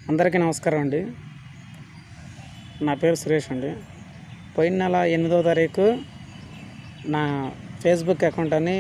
అందరికీ నమస్కారం అండి నా పేరు సురేష్ అండి పోయిన నెల ఎనిమిదో తారీఖు నా ఫేస్బుక్ అకౌంట్ అని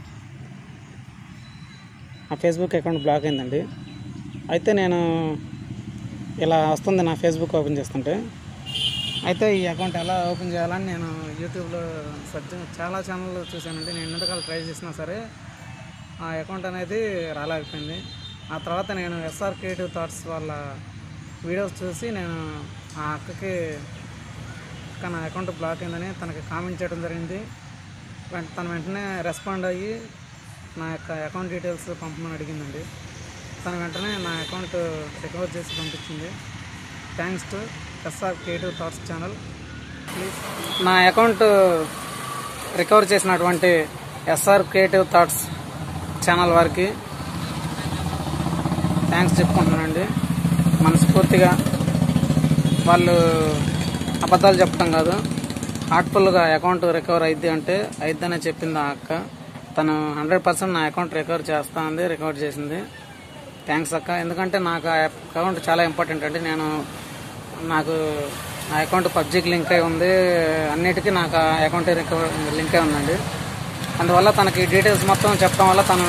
నా ఫేస్బుక్ అకౌంట్ బ్లాక్ అయిందండి అయితే నేను ఇలా వస్తుంది నా ఫేస్బుక్ ఓపెన్ చేస్తుంటే అయితే ఈ అకౌంట్ ఎలా ఓపెన్ చేయాలని నేను యూట్యూబ్లో సర్చ్ చాలా ఛానల్ చూశానండి నేను ఎంతకాలం ట్రై చేసినా సరే ఆ అకౌంట్ అనేది రాలేకపోయింది ఆ తర్వాత నేను ఎస్ఆర్ క్రియేటివ్ థాట్స్ వాళ్ళ వీడియోస్ చూసి నేను ఆ అక్కకి అక్క నా అకౌంట్ బ్లాక్ అయిందని తనకి కామెంట్ చేయడం జరిగింది వెంట- తను వెంటనే రెస్పాండ్ అయ్యి నా యొక్క అకౌంట్ డీటెయిల్స్ పంపమని అడిగిందండి తను వెంటనే నా అకౌంట్ రికవర్ చేసి పంపించింది thanks to SR creative thoughts channel please నా అకౌంట్ రికవర్ చేసినటువంటి ఎస్ఆర్ క్రియేటివ్ థాట్స్ ఛానల్ వారికి థ్యాంక్స్ చెప్పుకుంటున్నానండి మనస్ఫూర్తిగా వాళ్ళు అబద్ధాలు చెప్పడం కాదు హార్ట్ఫుల్గా అకౌంట్ రికవర్ అయింది అంటే అయిద్దనే చెప్పింది ఆ అక్క తను హండ్రెడ్ పర్సెంట్ నా అకౌంట్ రికవర్ చేస్తా ఉంది రికవర్ చేసింది థ్యాంక్స్ అక్క ఎందుకంటే నాకు ఆ అకౌంట్ చాలా ఇంపార్టెంట్ అండి నేను నాకు నా అకౌంట్ పబ్జిక్ లింక్ అయి ఉంది అన్నిటికీ నాకు ఆ అకౌంట్ రికవర్ లింక్ అయి ఉందండి అందువల్ల తనకి డీటెయిల్స్ మొత్తం చెప్పడం వల్ల తను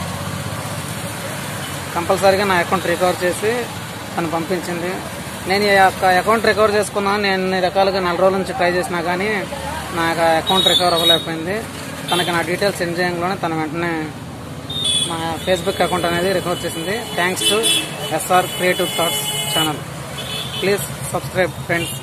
కంపల్సరీగా నా అకౌంట్ రికవర్ చేసి తను పంపించింది నేను ఈ యొక్క అకౌంట్ రికవర్ చేసుకున్నాను నేను ఎన్ని రకాలుగా నెల రోజుల నుంచి ట్రై చేసినా కానీ నా యొక్క అకౌంట్ రికవర్ అవ్వలేకపోయింది తనకి నా డీటెయిల్స్ సెండ్ చేయడంలోనే తన వెంటనే నా ఫేస్బుక్ అకౌంట్ అనేది రికవర్ చేసింది thanks to SR creative thoughts channel please subscribe friends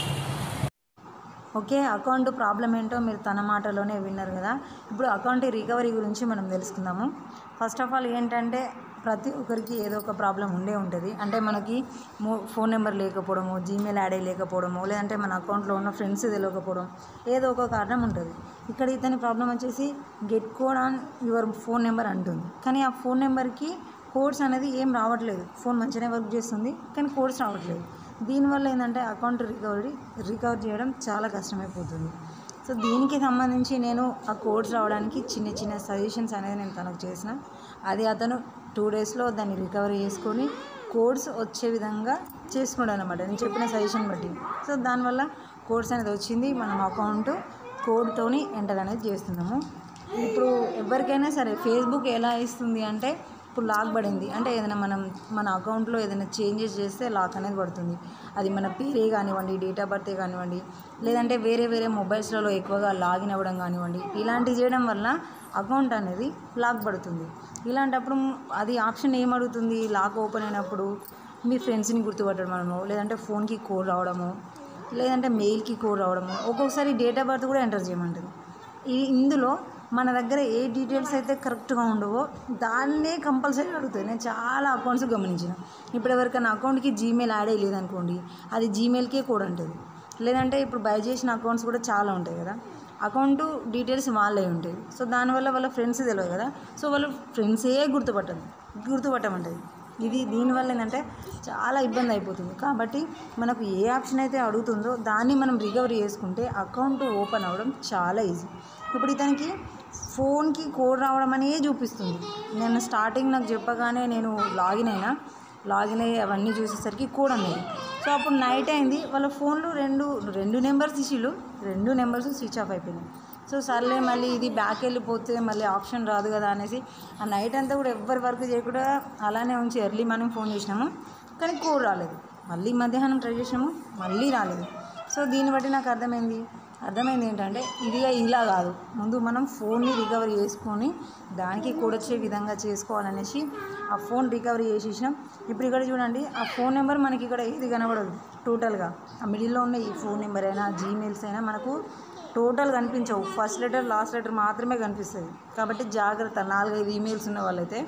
okay account problem ఏంటో మీరు తన మాటలోనే విన్నారు కదా ఇప్పుడు అకౌంట్ రికవరీ గురించి మనం తెలుసుకుందాము ఫస్ట్ ఆఫ్ ఆల్ ఏంటంటే ప్రతి ఒక్కరికి ఏదో ఒక ప్రాబ్లం ఉండే ఉంటుంది అంటే మనకి మో ఫోన్ నెంబర్ లేకపోవడము జీమెయిల్ యాడ్ అయ్యి లేకపోవడము లేదంటే మన అకౌంట్లో ఉన్న ఫ్రెండ్స్ తెలియకపోవడం ఏదో ఒక కారణం ఉంటుంది ఇక్కడ ఇతని ప్రాబ్లం వచ్చేసి get code on your phone number అంటుంది కానీ ఆ ఫోన్ నెంబర్కి కోడ్స్ అనేది ఏం రావట్లేదు ఫోన్ మంచిగానే వర్క్ చేస్తుంది కానీ కోడ్స్ రావట్లేదు దీనివల్ల ఏంటంటే అకౌంట్ రికవరీ రికవర్ చేయడం చాలా కష్టమైపోతుంది సో దీనికి సంబంధించి నేను ఆ కోడ్స్ రావడానికి చిన్న చిన్న సజెషన్స్ అనేది నేను తనకు చేసిన అది అతను టూ డేస్లో దాన్ని రికవరీ చేసుకొని కోడ్స్ వచ్చే విధంగా చేసుకున్నాడు అనమాట నేను చెప్పిన సజెషన్ బట్టి సో దానివల్ల కోడ్స్ అనేది వచ్చింది మనం అకౌంట్ కోడ్తోని ఎంటర్ అనేది చేస్తున్నాము ఇప్పుడు ఎవరికైనా సరే ఫేస్బుక్ ఎలా ఇస్తుంది అంటే ఇప్పుడు లాక్ పడింది అంటే ఏదైనా మనం మన అకౌంట్లో ఏదైనా చేంజెస్ చేస్తే లాక్ అనేది పడుతుంది అది మన పేరే కానివ్వండి డేట్ ఆఫ్ బర్తే కానివ్వండి లేదంటే వేరే వేరే మొబైల్స్లలో ఎక్కువగా లాగిన్ అవ్వడం కానివ్వండి ఇలాంటివి చేయడం వల్ల అకౌంట్ అనేది లాక్ పడుతుంది ఇలాంటప్పుడు అది ఆప్షన్ ఏమడుగుతుంది లాక్ ఓపెన్ అయినప్పుడు మీ ఫ్రెండ్స్ని గుర్తుపట్టడమో లేదంటే ఫోన్కి కోడ్ రావడము లేదంటే మెయిల్కి కోడ్ రావడము ఒక్కొక్కసారి డేట్ ఆఫ్ బర్త్ కూడా ఎంటర్ చేయమంటుంది ఈ ఇందులో మన దగ్గర ఏ డీటెయిల్స్ అయితే కరెక్ట్గా ఉండవో దాన్నే కంపల్సరీ అడుగుతుంది నేను చాలా అకౌంట్స్ గమనించిన ఇప్పుడు ఎవరికైనా అకౌంట్కి జీమెయిల్ యాడ్ అయ్యి లేదనుకోండి అది జీమెయిల్కే కోడ్ అంటుంది లేదంటే ఇప్పుడు బై చేసిన అకౌంట్స్ కూడా చాలా ఉంటాయి కదా అకౌంట్ డీటెయిల్స్ వాళ్ళే ఉంటాయి సో దానివల్ల వాళ్ళ ఫ్రెండ్స్ తెలియదు కదా సో వాళ్ళ ఫ్రెండ్సే గుర్తుపట్టదు గుర్తుపట్టమంటది ఇది దీనివల్ల ఏంటంటే చాలా ఇబ్బంది అయిపోతుంది కాబట్టి మనకు ఏ ఆప్షన్ అయితే అడుగుతుందో దాన్ని మనం రికవరీ చేసుకుంటే అకౌంట్ ఓపెన్ అవ్వడం చాలా ఈజీ ఇప్పుడు ఇతనికి ఫోన్కి కోడ్ రావడం అనేది చూపిస్తుంది నేను స్టార్టింగ్ నాకు చెప్పగానే నేను లాగిన్ అయినా లాగిన్ అయ్యి అవన్నీ చూసేసరికి కోడ్ అనేది సో అప్పుడు నైట్ అయింది వాళ్ళ ఫోన్లో రెండు రెండు నెంబర్స్ ఇచ్చిళ్ళు రెండు నెంబర్స్ స్విచ్ ఆఫ్ అయిపోయినాయి సో సర్లే మళ్ళీ ఇది బ్యాక్ వెళ్ళిపోతే మళ్ళీ ఆప్షన్ రాదు కదా అనేసి ఆ నైట్ అంతా కూడా ఎవ్వరి వర్క్ చేయకుండా అలానే ఉంచి ఎర్లీ మార్నింగ్ ఫోన్ చేసినాము కానీ కోడ్ రాలేదు మళ్ళీ మధ్యాహ్నం ట్రై చేసినాము మళ్ళీ రాలేదు సో దీన్ని బట్టి నాకు అర్థమైంది అర్థమైంది ఏంటంటే ఇదిగా ఇలా కాదు ముందు మనం ఫోన్ని రికవరీ చేసుకొని దానికి కూడా వచ్చే విధంగా చేసుకోవాలనేసి ఆ ఫోన్ రికవరీ చేసేసినాం ఇప్పుడు ఇక్కడ చూడండి ఆ ఫోన్ నెంబర్ మనకి ఇక్కడ ఏది కనబడదు టోటల్గా ఆ మిడిల్లో ఉన్న ఈ ఫోన్ నెంబర్ అయినా జీమెయిల్స్ అయినా మనకు టోటల్ కనిపించవు ఫస్ట్ లెటర్ లాస్ట్ లెటర్ మాత్రమే కనిపిస్తుంది కాబట్టి జాగ్రత్త నాలుగైదు ఈమెయిల్స్ ఉన్న వాళ్ళైతే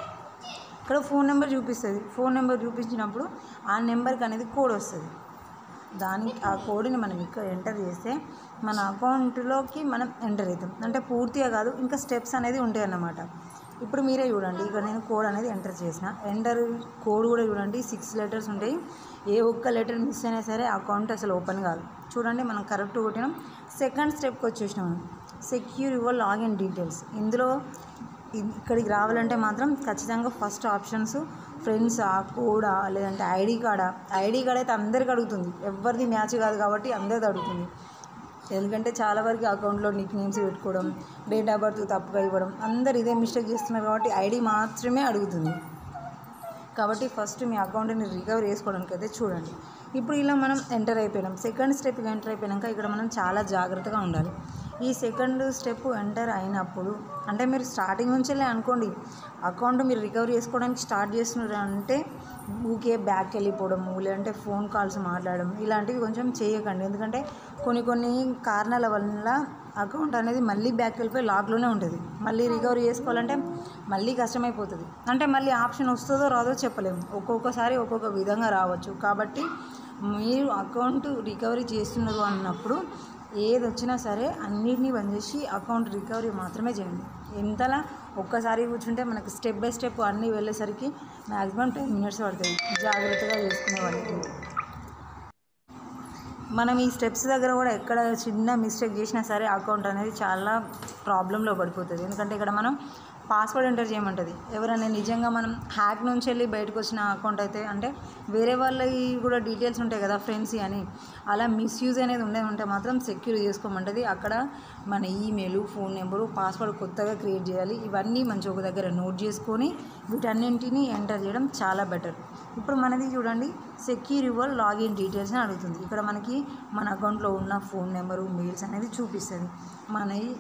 ఇక్కడ ఫోన్ నెంబర్ చూపిస్తుంది ఫోన్ నెంబర్ చూపించినప్పుడు ఆ నెంబర్కి అనేది కోడ్ వస్తుంది దానికి ఆ కోడ్ని మనం ఇక్కడ ఎంటర్ చేస్తే మన అకౌంట్లోకి మనం ఎంటర్ అవుతాం అంటే పూర్తిగా కాదు ఇంకా స్టెప్స్ అనేది ఉంటాయి అన్నమాట ఇప్పుడు మీరే చూడండి ఇక్కడ నేను కోడ్ అనేది ఎంటర్ చేసిన ఎంటర్ కోడ్ కూడా చూడండి సిక్స్ లెటర్స్ ఉంటాయి ఏ ఒక్క లెటర్ మిస్ అయినా సరే అకౌంట్ అసలు ఓపెన్ కాదు చూడండి మనం కరెక్ట్ కొట్టినాం సెకండ్ స్టెప్కి వచ్చేసినాం మనం సెక్యూర్ యువర్ లాగిన్ డీటెయిల్స్ ఇందులో ఇ- ఇక్కడికి రావాలంటే మాత్రం ఖచ్చితంగా ఫస్ట్ ఆప్షన్స్ ఫ్రెండ్సా కోడా లేదంటే ఐడి కార్డా ఐడి కార్డ్ అయితే అందరికి అడుగుతుంది ఎవరిది మ్యాచ్ కాదు కాబట్టి అందరిది అడుగుతుంది ఎందుకంటే చాలా వరకు అకౌంట్లో నిక్ నేమ్స్ పెట్టుకోవడం డేట్ ఆఫ్ బర్త్ తప్పుగా ఇవ్వడం అందరు ఇదే మిస్టేక్ చేస్తున్నారు కాబట్టి ఐడి మాత్రమే అడుగుతుంది కాబట్టి ఫస్ట్ మీ అకౌంట్ని రికవర్ చేసుకోవడానికి అయితే చూడండి ఇప్పుడు ఇలా మనం ఎంటర్ అయిపోయినాం సెకండ్ స్టెప్కి ఎంటర్ అయిపోయాక ఇక్కడ మనం చాలా జాగ్రత్తగా ఉండాలి ఈ సెకండ్ స్టెప్ ఎంటర్ అయినప్పుడు అంటే మీరు స్టార్టింగ్ నుంచెల్లే అనుకోండి అకౌంట్ మీరు రికవర్ చేసుకోవడానికి స్టార్ట్ చేస్తున్నారు అంటే ఊకే బ్యాక్ వెళ్ళిపోవడము లేదంటే ఫోన్ కాల్స్ మాట్లాడడం ఇలాంటివి కొంచెం చేయకండి ఎందుకంటే కొన్ని కొన్ని కారణాల వల్ల అకౌంట్ అనేది మళ్ళీ బ్యాక్ వెళ్ళిపోయి లాక్లోనే ఉంటుంది మళ్ళీ రికవరీ చేసుకోవాలంటే మళ్ళీ కష్టమైపోతుంది అంటే మళ్ళీ ఆప్షన్ వస్తుందో రాదో చెప్పలేము ఒక్కొక్కసారి ఒక్కొక్క విధంగా రావచ్చు కాబట్టి మీరు అకౌంట్ రికవరీ చేస్తున్నారు అన్నప్పుడు ఏది వచ్చినా సరే అన్నిటినీ బంద్ చేసి అకౌంట్ రికవరీ మాత్రమే చేయండి ఎంతలా ఒక్కసారి కూర్చుంటే మనకి స్టెప్ బై స్టెప్ అన్నీ వెళ్ళేసరికి మ్యాక్సిమం టెన్ మినిట్స్ పడుతుంది జాగ్రత్తగా చేసుకునే వాళ్ళకి మనం ఈ స్టెప్స్ దగ్గర కూడా ఎక్కడ చిన్న మిస్టేక్ చేసినా సరే అకౌంట్ అనేది చాలా ప్రాబ్లంలో పడిపోతుంది ఎందుకంటే ఇక్కడ మనం పాస్వర్డ్ ఎంటర్ చేయమంటుంది ఎవరైనా నిజంగా మనం హ్యాక్ నుంచి వెళ్ళి బయటకు వచ్చిన అకౌంట్ అయితే అంటే వేరే వాళ్ళవి కూడా డీటెయిల్స్ ఉంటాయి కదా ఫ్రెండ్స్ అని అలా మిస్యూజ్ అనేది ఉండే ఉంటే మాత్రం సెక్యూర్ చేసుకోమంటుంది అక్కడ మన ఈమెయిల్ ఫోన్ నెంబరు పాస్వర్డ్ కొత్తగా క్రియేట్ చేయాలి ఇవన్నీ మంచి ఒక దగ్గర నోట్ చేసుకొని వీటన్నింటినీ ఎంటర్ చేయడం చాలా బెటర్ ఇప్పుడు మనది చూడండి సెక్యూర్ యువర్ లాగిన్ డీటెయిల్స్ అని అడుగుతుంది ఇక్కడ మనకి మన అకౌంట్లో ఉన్న ఫోన్ నెంబరు మెయిల్స్ అనేది చూపిస్తుంది మనవి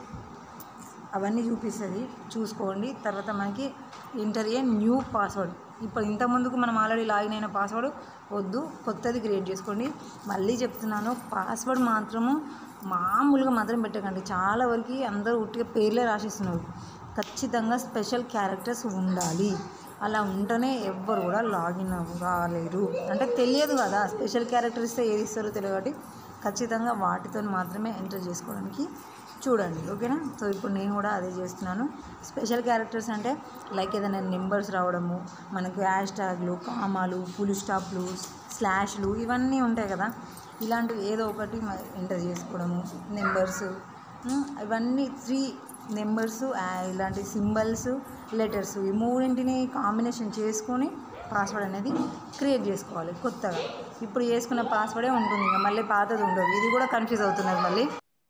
అవన్నీ చూపిస్తుంది చూసుకోండి తర్వాత మనకి ఎంటర్ ఏ న్యూ పాస్వర్డ్ ఇప్పుడు ఇంత ముందుకు మనం ఆల్రెడీ లాగిన్ అయిన పాస్వర్డ్ వద్దు కొత్తది క్రియేట్ చేసుకోండి మళ్ళీ చెప్తున్నాను పాస్వర్డ్ మాత్రము మామూలుగా మాత్రం పెట్టకండి చాలా వరకు అందరూ ఉట్టిగా పేర్లే రాసిస్తున్నారు ఖచ్చితంగా స్పెషల్ క్యారెక్టర్స్ ఉండాలి అలా ఉంటేనే ఎవ్వరు కూడా లాగిన్ కాలేరు అంటే తెలియదు కదా స్పెషల్ క్యారెక్టర్ ఇస్తే ఏది ఇస్తారో తెలియదు కాబట్టి ఖచ్చితంగా వాటితో మాత్రమే ఎంటర్ చేసుకోవడానికి చూడండి ఓకేనా సో ఇప్పుడు నేను కూడా అదే చేస్తున్నాను స్పెషల్ క్యారెక్టర్స్ అంటే లైక్ ఏదైనా నెంబర్స్ రావడము మనకు హ్యాష్ ట్యాగ్లు కామాలు ఫుల్ స్టాప్లు స్లాష్లు ఇవన్నీ ఉంటాయి కదా ఇలాంటివి ఏదో ఒకటి ఎంటర్ చేసుకోవడము నెంబర్స్ ఇవన్నీ త్రీ నెంబర్స్ ఇలాంటి సింబల్స్ లెటర్స్ ఈ మూడింటిని కాంబినేషన్ చేసుకొని పాస్వర్డ్ అనేది క్రియేట్ చేసుకోవాలి కొత్తగా ఇప్పుడు చేసుకున్న పాస్వర్డే ఉంటుంది ఇంకా మళ్ళీ పాతది ఉండదు ఇది కూడా కన్ఫ్యూజ్ అవుతున్నది మళ్ళీ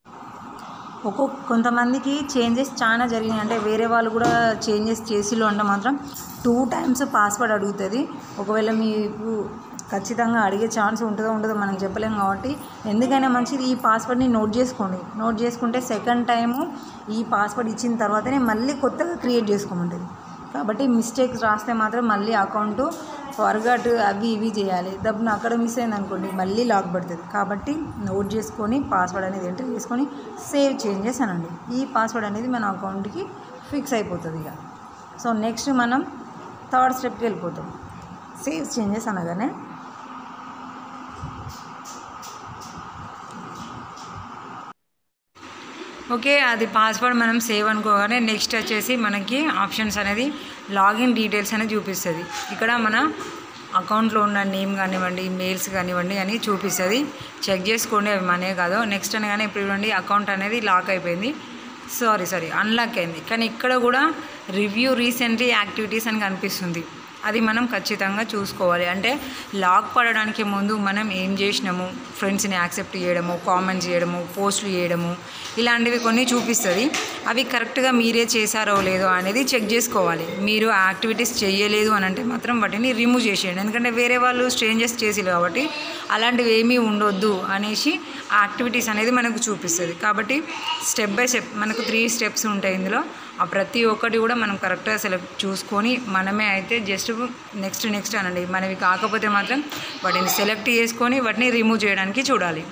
ఒక్కొక్క కొంతమందికి చేంజెస్ చాలా జరిగినాయి అంటే వేరే వాళ్ళు కూడా చేంజెస్ చేసిలో అంటే మాత్రం టూ టైమ్స్ పాస్వర్డ్ అడుగుతుంది ఒకవేళ మీకు ఖచ్చితంగా అడిగే ఛాన్స్ ఉంటుందో ఉండదో మనం చెప్పలేం కాబట్టి ఎందుకైనా మంచిది ఈ పాస్వర్డ్ని నోట్ చేసుకోండి నోట్ చేసుకుంటే సెకండ్ టైము ఈ పాస్వర్డ్ ఇచ్చిన తర్వాతనే మళ్ళీ కొత్తగా క్రియేట్ చేసుకోమంటుంది కాబట్టి మిస్టేక్స్ రాస్తే మాత్రం మళ్ళీ అకౌంట్ ఫర్గట్ అవి ఇవి చేయాలి దబ్బున అక్కడ మిస్ అయింది అనుకోండి మళ్ళీ లాక్ పడుతుంది కాబట్టి నోట్ చేసుకొని పాస్వర్డ్ అనేది ఎంటర్ చేసుకొని సేవ్ చేంజెస్ అనండి ఈ పాస్వర్డ్ అనేది మన అకౌంట్కి ఫిక్స్ అయిపోతుంది ఇక సో నెక్స్ట్ మనం థర్డ్ స్టెప్కి వెళ్ళిపోతాం సేవ్ చేంజెస్ అనగానే ఓకే అది పాస్వర్డ్ మనం సేవ్ అనుకోగానే నెక్స్ట్ వచ్చేసి మనకి ఆప్షన్స్ అనేది లాగిన్ డీటెయిల్స్ అనేది చూపిస్తుంది ఇక్కడ మన అకౌంట్లో ఉన్న నేమ్ కానివ్వండి మెయిల్స్ కానివ్వండి అని చూపిస్తుంది చెక్ చేసుకోండి అవి మనే కాదు నెక్స్ట్ అనగానే ఇప్పుడు చూడండి అకౌంట్ అనేది లాక్ అయిపోయింది సారీ సారీ అన్లాక్ అయింది కానీ ఇక్కడ కూడా రివ్యూ రీసెంట్లీ యాక్టివిటీస్ అని కనిపిస్తుంది అది మనం ఖచ్చితంగా చూసుకోవాలి అంటే లాక్ పడడానికి ముందు మనం ఏం చేసినాము ఫ్రెండ్స్ని యాక్సెప్ట్ చేయడము కామెంట్స్ చేయడము పోస్టులు చేయడము ఇలాంటివి కొన్ని చూపిస్తుంది అవి కరెక్ట్గా మీరే చేశారో లేదో అనేది చెక్ చేసుకోవాలి మీరు ఆ యాక్టివిటీస్ చేయలేదు అని అంటే మాత్రం వాటిని రిమూవ్ చేసేయండి ఎందుకంటే వేరే వాళ్ళు స్ట్రేంజర్స్ చేసిరు కాబట్టి అలాంటివి ఏమీ ఉండొద్దు అనేసి ఆ యాక్టివిటీస్ అనేది మనకు చూపిస్తుంది కాబట్టి స్టెప్ బై స్టెప్ మనకు త్రీ స్టెప్స్ ఉంటాయి ఇందులో ఆ ప్రతి ఒక్కటి కూడా మనం కరెక్ట్గా సెలెక్ట్ చూసుకొని మనమే అయితే జస్ట్ నెక్స్ట్ నెక్స్ట్ అనండి మనవి కాకపోతే మాత్రం వాటిని సెలెక్ట్ చేసుకొని వాటిని రిమూవ్ చేయడానికి చూడాలి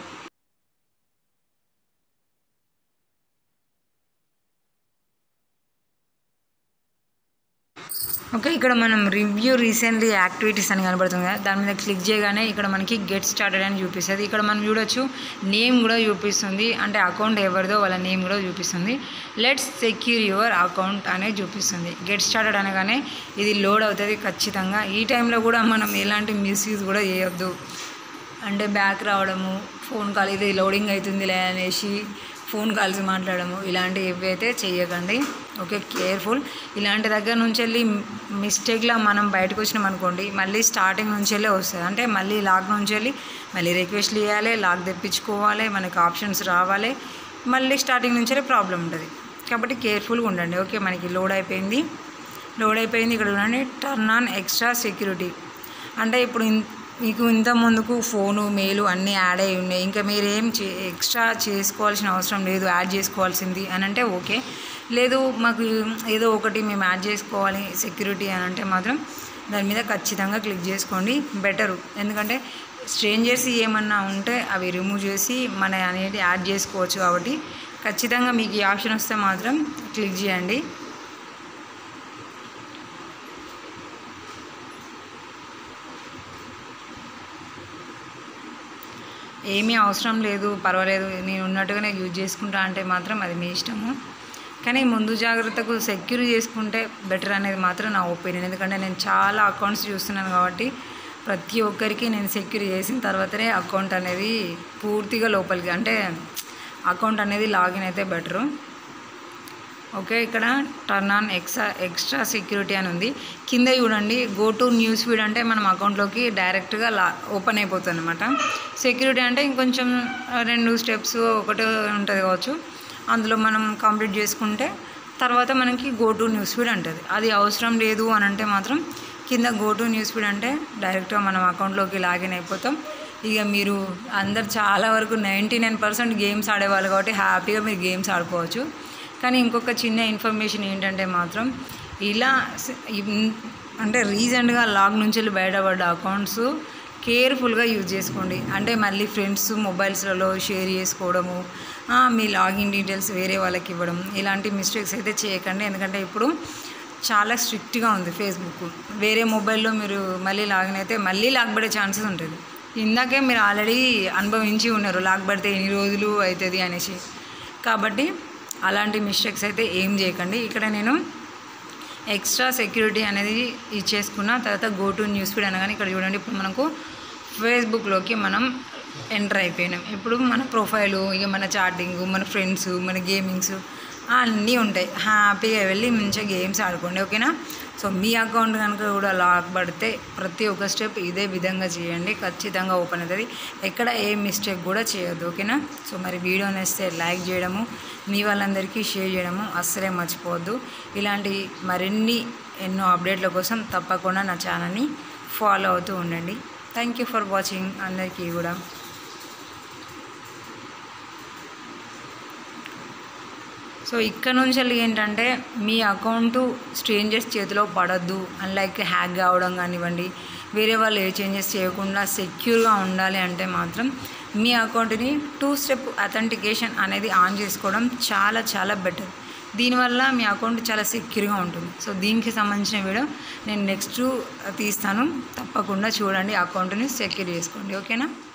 ఓకే ఇక్కడ మనం రివ్యూ రీసెంట్లీ యాక్టివిటీస్ అని కనబడుతుంది కదా దాని మీద క్లిక్ చేయగానే ఇక్కడ మనకి గెట్ స్టార్టెడ్ అని చూపిస్తుంది ఇక్కడ మనం చూడొచ్చు నేమ్ కూడా చూపిస్తుంది అంటే అకౌంట్ ఎవరిదో వాళ్ళ నేమ్ కూడా చూపిస్తుంది లెట్స్ సెక్యూర్ యువర్ అకౌంట్ అనేది చూపిస్తుంది గెట్ స్టార్టెడ్ అనగానే ఇది లోడ్ అవుతుంది ఖచ్చితంగా ఈ టైంలో కూడా మనం ఎలాంటి మిస్యూజ్ కూడా చేయొద్దు అంటే బ్యాక్ రావడము ఫోన్ కాల్ ఇది లోడింగ్ అవుతుందిలే అనేసి ఫోన్ కాల్స్ మాట్లాడము ఇలాంటివి ఏవైతే చేయకండి ఓకే కేర్ఫుల్ ఇలాంటి దగ్గర నుంచి వెళ్ళి మిస్టేక్లా మనం బయటకు వచ్చినాం అనుకోండి మళ్ళీ స్టార్టింగ్ నుంచి వెళ్ళి వస్తుంది అంటే మళ్ళీ లాక్ నుంచి వెళ్ళి మళ్ళీ రిక్వెస్ట్లు ఇవ్వాలి లాక్ తెప్పించుకోవాలి మనకి ఆప్షన్స్ రావాలి మళ్ళీ స్టార్టింగ్ నుంచి ప్రాబ్లం ఉంటుంది కాబట్టి కేర్ఫుల్గా ఉండండి ఓకే మనకి లోడ్ అయిపోయింది లోడ్ అయిపోయింది ఇక్కడ చూడండి టర్న్ ఆన్ ఎక్స్ట్రా సెక్యూరిటీ అంటే ఇప్పుడు ఇన్- మీకు ఇంత ముందుకు ఫోను మెయిల్ అన్నీ యాడ్ అయి ఉన్నాయి ఇంకా మీరు ఏం చే ఎక్స్ట్రా చేసుకోవాల్సిన అవసరం లేదు యాడ్ చేసుకోవాల్సింది అని అంటే ఓకే లేదు మాకు ఏదో ఒకటి మేము యాడ్ చేసుకోవాలి సెక్యూరిటీ అని అంటే మాత్రం దాని మీద ఖచ్చితంగా క్లిక్ చేసుకోండి బెటరు ఎందుకంటే స్ట్రేంజర్స్ ఏమన్నా ఉంటే అవి రిమూవ్ చేసి మన అనేది యాడ్ చేసుకోవచ్చు కాబట్టి ఖచ్చితంగా మీకు ఈ ఆప్షన్ వస్తే మాత్రం క్లిక్ చేయండి ఏమీ అవసరం లేదు పర్వాలేదు నేను ఉన్నట్టుగానే యూజ్ చేసుకుంటా అంటే మాత్రం అది మీ ఇష్టము కానీ ముందు జాగ్రత్తకు సెక్యూర్ చేసుకుంటే బెటర్ అనేది మాత్రం నా ఒపీనియన్ ఎందుకంటే నేను చాలా అకౌంట్స్ చూస్తున్నాను కాబట్టి ప్రతి ఒక్కరికి నేను సెక్యూర్ చేసిన తర్వాతనే అకౌంట్ అనేది పూర్తిగా లోపలికి అంటే అకౌంట్ అనేది లాగిన్ అయితే బెటరు ఓకే ఇక్కడ turn on extra extra security అని ఉంది కింద చూడండి గో టు న్యూస్ ఫీడ్ అంటే మనం అకౌంట్లోకి డైరెక్ట్గా లా ఓపెన్ అయిపోతుంది అనమాట సెక్యూరిటీ అంటే ఇంకొంచెం రెండు స్టెప్స్ ఒకటి ఉంటుంది కావచ్చు అందులో మనం కంప్లీట్ చేసుకుంటే తర్వాత మనకి గో టు న్యూస్ ఫీడ్ అంటుంది అది అవసరం లేదు అని అంటే మాత్రం కింద గో టు న్యూస్ ఫీడ్ అంటే డైరెక్ట్గా మనం అకౌంట్లోకి లాగిన్ అయిపోతాం ఇక మీరు అందరు చాలా వరకు నైంటీ నైన్ పర్సెంట్ గేమ్స్ ఆడేవాళ్ళు కాబట్టి హ్యాపీగా మీరు గేమ్స్ ఆడుకోవచ్చు కానీ ఇంకొక చిన్న ఇన్ఫర్మేషన్ ఏంటంటే మాత్రం ఇలా స- ఇన్- అంటే రీసెంట్గా లాగ్ నుంచి వెళ్ళి బయటపడ్డ అకౌంట్స్ కేర్ఫుల్గా యూజ్ చేసుకోండి అంటే మళ్ళీ ఫ్రెండ్స్ మొబైల్స్లలో షేర్ చేసుకోవడము ఆ, మీ లాగిన్ డీటెయిల్స్ వేరే వాళ్ళకి ఇవ్వడం ఇలాంటి మిస్టేక్స్ అయితే చేయకండి ఎందుకంటే ఇప్పుడు చాలా స్ట్రిక్ట్గా ఉంది ఫేస్బుక్ వేరే మొబైల్లో మీరు మళ్ళీ లాగిన్ అయితే మళ్ళీ లాక్ పడే ఛాన్సెస్ ఉంటుంది ఇందాకే మీరు ఆల్రెడీ అనుభవించి ఉన్నారు లాక్ పడితే ఎన్ని రోజులు అవుతుంది అనేసి కాబట్టి అలాంటి మిస్టేక్స్ అయితే ఏం చేయకండి ఇక్కడ నేను ఎక్స్ట్రా సెక్యూరిటీ అనేది ఇచ్చేసుకున్న తర్వాత గో టు న్యూస్ ఫీడ్ అనగానే ఇక్కడ చూడండి ఇప్పుడు మనకు ఫేస్బుక్లోకి మనం ఎంటర్ అయిపోయినాం ఇప్పుడు మన ప్రొఫైలు ఇక మన చాటింగ్ మన ఫ్రెండ్స్ మన గేమింగ్స్ అన్నీ ఉంటాయి హ్యాపీగా వెళ్ళి మంచిగా గేమ్స్ ఆడుకోండి ఓకేనా సో మీ అకౌంట్ కనుక కూడా లాక్ పడితే ప్రతి ఒక్క స్టెప్ ఇదే విధంగా చేయండి ఖచ్చితంగా ఓపెన్ అవుతుంది ఎక్కడ ఏ మిస్టేక్ కూడా చేయొద్దు ఓకేనా సో మరి వీడియో నేస్తే లైక్ చేయడము మీ వాళ్ళందరికీ షేర్ చేయడము అస్సలే మర్చిపోవద్దు ఇలాంటి మరిన్ని ఎన్నో అప్డేట్ల కోసం తప్పకుండా నా ఛానల్ని ఫాలో అవుతూ ఉండండి థ్యాంక్ యూ ఫర్ వాచింగ్ అందరికీ కూడా సో ఇక్కడ నుంచి వెళ్ళి ఏంటంటే మీ అకౌంట్ స్ట్రేంజర్స్ చేతిలో పడద్దు లైక్ హ్యాక్ కావడం కానివ్వండి వేరే వాళ్ళు ఏ చేంజెస్ చేయకుండా సెక్యూర్గా ఉండాలి అంటే మాత్రం మీ అకౌంట్ని టూ స్టెప్ అథెంటికేషన్ అనేది ఆన్ చేసుకోవడం చాలా చాలా బెటర్ దీనివల్ల మీ అకౌంట్ చాలా సెక్యూర్గా ఉంటుంది సో దీనికి సంబంధించిన వీడియో నేను నెక్స్ట్ తీస్తాను తప్పకుండా చూడండి అకౌంట్ని సెక్యూర్ చేసుకోండి ఓకేనా